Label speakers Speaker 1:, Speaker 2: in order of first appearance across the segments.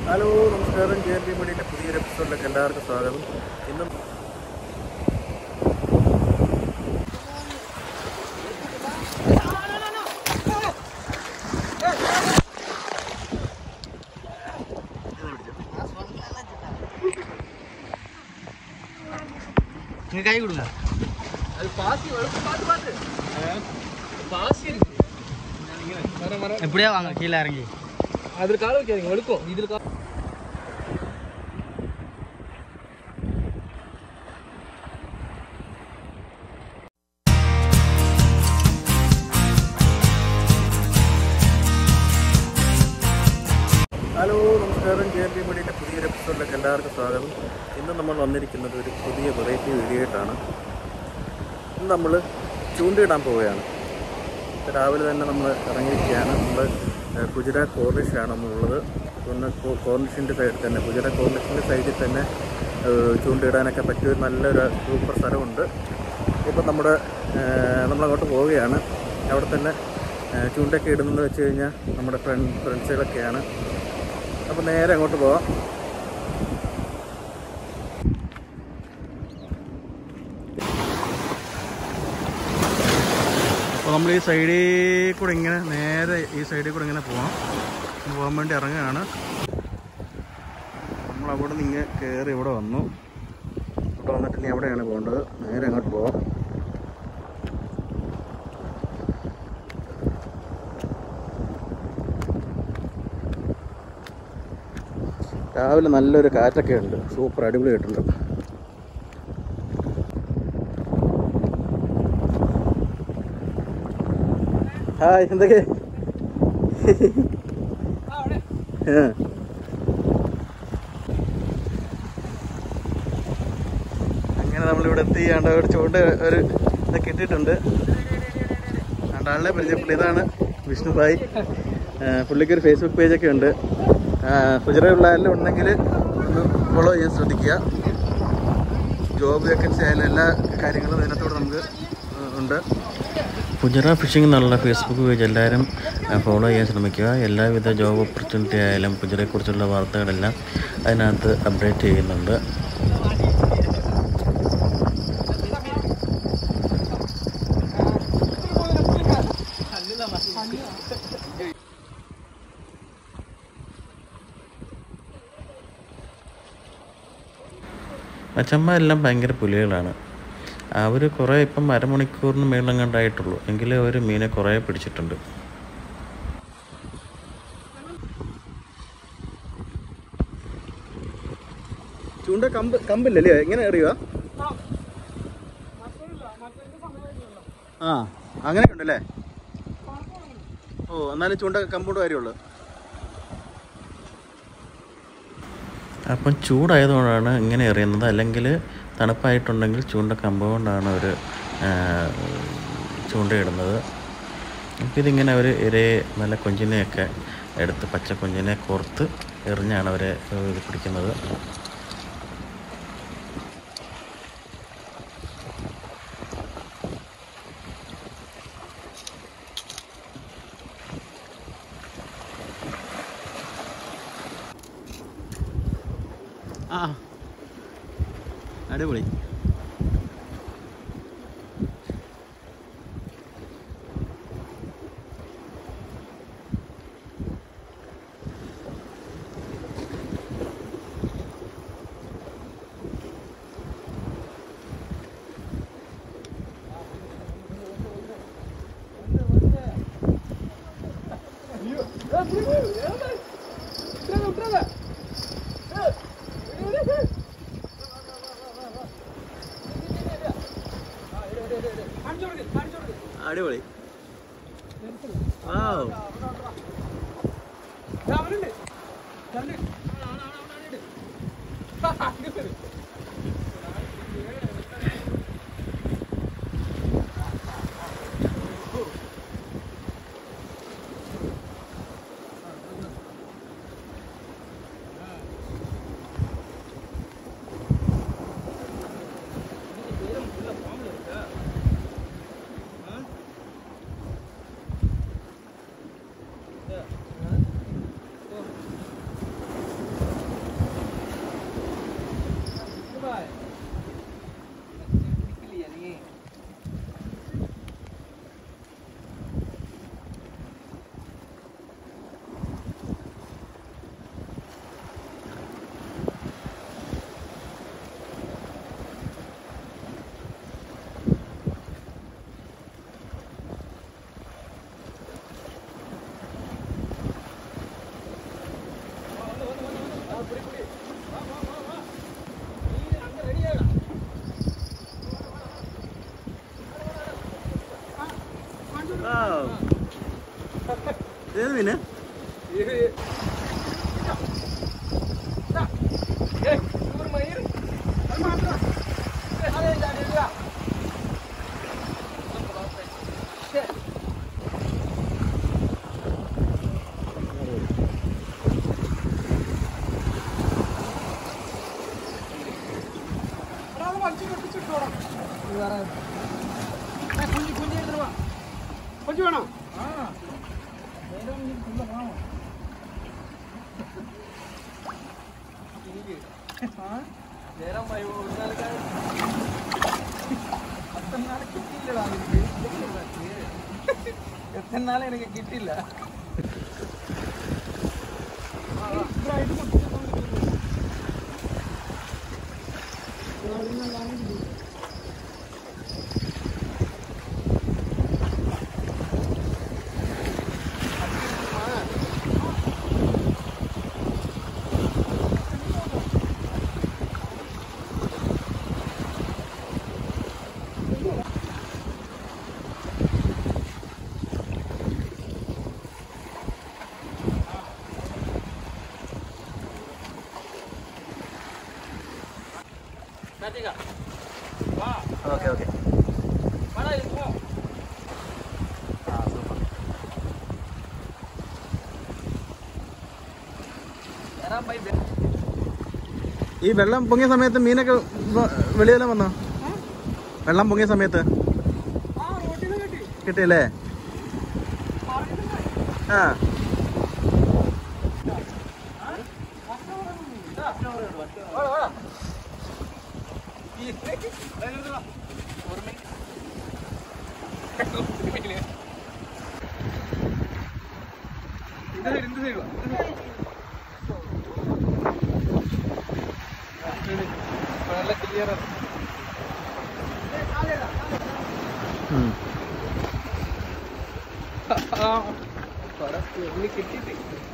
Speaker 1: Hello നമസ്കാരം J N P മീഡിയൻ്റെ പുതിയൊരു എപ്പിസോഡിലേക്ക് എല്ലാവർക്കും സ്വാഗതം ഇന്ന്
Speaker 2: நீங்க கை கொடுங்க எப்படியா வாங்க கீழே இறங்கி
Speaker 3: அதில் கால வைக்காதீங்க வழுக்கும் இதில் கால
Speaker 1: ഹലോ നമസ്കാരം ജെ എൻ പി മീഡിയൻ്റെ പുതിയൊരു എപ്പിസോഡിലേക്ക് എല്ലാവർക്കും സ്വാഗതം ഇന്ന് നമ്മൾ വന്നിരിക്കുന്നത് ഒരു പുതിയ വെറൈറ്റി വീഡിയോ ആയിട്ടാണ് ഇന്ന് നമ്മൾ ചൂണ്ടയിടാൻ പോവുകയാണ് ഇപ്പൊ രാവിലെ തന്നെ നമ്മൾ ഇറങ്ങിയിരിക്കുകയാണ് നമ്മൾ ഗുജറാത്ത് കോർണിഷാണ് നമ്മളുള്ളത് പിന്നെ കോർണിഷിൻ്റെ സൈഡിൽ തന്നെ ഗുജറാത്ത് കോർണിഷിൻ്റെ സൈഡിൽ തന്നെ ഏഹ്, ചൂണ്ടയിടാനൊക്കെ പറ്റിയ ഒരു നല്ലൊരു സൂപ്പർ സ്ഥലമുണ്ട് ഇപ്പം നമ്മുടെ ഏഹ്, നമ്മളങ്ങോട്ട് പോവുകയാണ് അവിടെ തന്നെ ഏഹ്, ചൂണ്ടയൊക്കെ ഇടുന്നതെന്ന് വെച്ച് കഴിഞ്ഞാൽ നമ്മുടെ ഫ്രണ്ട് ഫ്രണ്ട്സുകളൊക്കെയാണ് അപ്പോൾ നേരെ അങ്ങോട്ട് പോവാം അപ്പോൾ നമ്മൾ ഈ സൈഡിൽ കൂടെ ഇങ്ങനെ നേരെ ഈ സൈഡിൽ കൂടെ ഇങ്ങനെ പോകണം പോകാൻ വേണ്ടി ഇറങ്ങുകയാണ് നമ്മൾ അവിടെ നിന്ന് ഇങ്ങനെ കയറി ഇവിടെ വന്നു ഇവിടെ വന്നിട്ട് ഇനി എവിടെയാണ് പോകേണ്ടത് നേരെ അങ്ങോട്ട് പോവാം രാവിലെ നല്ലൊരു കാറ്റൊക്കെ ഉണ്ട് സൂപ്പർ അടിപൊളിയായിട്ടുണ്ട് ഹായ് എന്തൊക്കെ ആ. അങ്ങനെ നമ്മളിവിടെ എത്തി ആണ്ട് ഒരു ചൂണ്ട് ഒരു ഇതൊക്കെ ഇട്ടിട്ടുണ്ട് ആണ്ടാളിനെ പരിചയപ്പെട്ടു ഇതാണ് വിഷ്ണുഭായ് ആ, പുള്ളിക്ക് ഒരു ഫേസ്ബുക്ക് പേജൊക്കെ ഉണ്ട് ഫുജറയുള്ള ആരെങ്കിലും ഉണ്ടെങ്കിൽ ഒന്ന് ഫോളോ ചെയ്യാൻ ശ്രദ്ധിക്കുക ജോബ് വേക്കൻസി ആയാലും എല്ലാ കാര്യങ്ങളും ഇതിനകത്തോടെ നമുക്ക് ആ, ഉണ്ട് ഫുജറ ഫിഷിംഗ് എന്നുള്ള ഫേസ്ബുക്ക് പേജ് എല്ലാവരും ഫോളോ ചെയ്യാൻ ശ്രമിക്കുക എല്ലാവിധ ജോബ് ഓപ്പർച്യൂണിറ്റി ആയാലും ഫുജറയെക്കുറിച്ചുള്ള വാർത്തകളെല്ലാം അതിനകത്ത് അപ്ഡേറ്റ് ചെയ്യുന്നുണ്ട് അച്ഛന്മാരെല്ലാം ഭയങ്കര പുലികളാണ് അവർ കുറേ ഇപ്പം അരമണിക്കൂറിന് മേളം കണ്ടായിട്ടുള്ളൂ എങ്കിലും അവർ മീനെ കുറേ പിടിച്ചിട്ടുണ്ട് ചൂണ്ട കമ്പ് കമ്പില്ലല്ലേ എങ്ങനെ അറിയുക ആ അങ്ങനെയൊക്കെ ഉണ്ടല്ലേ ഓ എന്നാലും ചൂണ്ട കമ്പോണ്ട് കാര്യമുള്ളൂ അപ്പം ചൂടായതുകൊണ്ടാണ് ഇങ്ങനെ എറിയുന്നത് അല്ലെങ്കിൽ തണുപ്പായിട്ടുണ്ടെങ്കിൽ ചൂണ്ട കമ്പ് കൊണ്ടാണ് അവർ ചൂണ്ടയിടുന്നത് അപ്പം ഇതിങ്ങനെ അവർ ഇരയെ നല്ല കൊഞ്ചിനെയൊക്കെ എടുത്ത് പച്ച കൊഞ്ചിനെ കോർത്ത് എറിഞ്ഞാണ് അവരെ ഇത് പിടിക്കുന്നത് ആ അടിപൊളി അടിപൊളി Wow.
Speaker 3: കുഞ്ഞി കുഞ്ഞി എടുത്തിട്ട് വാ
Speaker 2: കൊഞ്ചു വേണോ
Speaker 3: ആ നേരം ഫുള്ള് കാണാം നേരം പോയി ഒരു നാൾക്ക് അത്ര നാളെ കിട്ടിയില്ലടാ എനിക്ക് എത്ര നാളെ എനിക്ക് കിട്ടില്ല
Speaker 1: ഓക്കെ ഓക്കെ ആ സൂപ്പർ ഈ വെള്ളം പൊങ്ങിയ സമയത്ത് മീനൊക്കെ വ- വെളിയിലെല്ലാം വന്നോ വെള്ളം പൊങ്ങിയ സമയത്ത് കിട്ടിയല്ലേ ആ
Speaker 3: നല്ല ക്ലിയർ
Speaker 1: ഉം.
Speaker 3: കിട്ടിട്ട്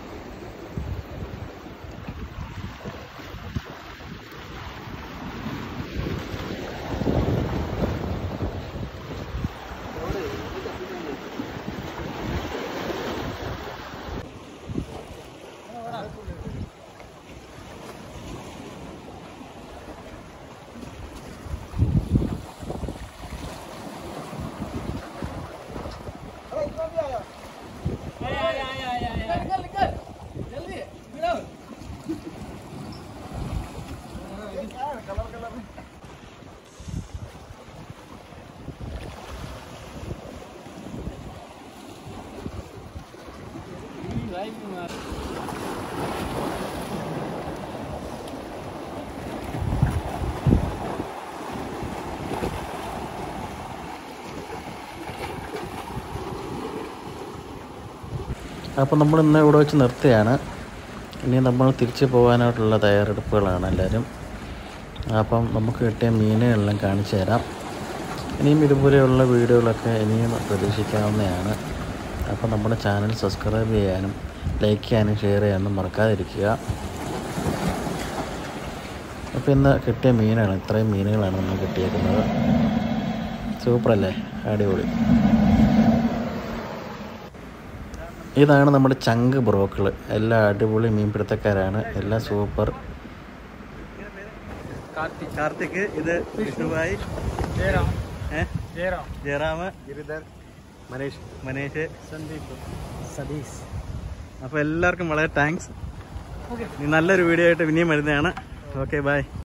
Speaker 1: അപ്പോൾ നമ്മൾ ഇന്ന് ഇവിടെ വെച്ച് നിർത്തുകയാണ് ഇനി നമ്മൾ തിരിച്ചു പോകാനായിട്ടുള്ള തയ്യാറെടുപ്പുകളാണ് എല്ലാവരും അപ്പം നമുക്ക് കിട്ടിയ മീനുകളെല്ലാം കാണിച്ചു തരാം ഇനിയും ഇതുപോലെയുള്ള വീഡിയോകളൊക്കെ ഇനിയും പ്രതീക്ഷിക്കാവുന്നതാണ് അപ്പോൾ നമ്മുടെ ചാനൽ സബ്സ്ക്രൈബ് ചെയ്യാനും ലൈക്ക് ചെയ്യാനും ഷെയർ ചെയ്യാനും മറക്കാതിരിക്കുക അപ്പോൾ ഇന്ന് കിട്ടിയ മീനാണ് ഇത്രയും മീനുകളാണ് നമ്മൾ കിട്ടിയേക്കുന്നത് സൂപ്പറല്ലേ അടിപൊളി ഇതാണ് നമ്മുടെ ചങ്ക് ബ്രോക്കൾ എല്ലാ അടിപൊളി മീൻപിടുത്തക്കാരാണ് എല്ലാം സൂപ്പർ
Speaker 3: കാർത്തിക്
Speaker 1: കാർത്തിക് ഇത് വിഷ്ണുഭായി
Speaker 3: ജയറാം
Speaker 1: ഏ
Speaker 3: ജയറാം
Speaker 1: ജയറാം
Speaker 2: ഗിരിധർ
Speaker 1: മനീഷ് മനീഷ്
Speaker 3: സന്ദീപ് സതീഷ്
Speaker 1: അപ്പോൾ എല്ലാവർക്കും വളരെ താങ്ക്സ്
Speaker 3: ഓക്കെ
Speaker 1: ഇനി നല്ലൊരു വീഡിയോ ആയിട്ട് പിന്നെയും വരുന്നതാണ് ഓക്കെ ബൈ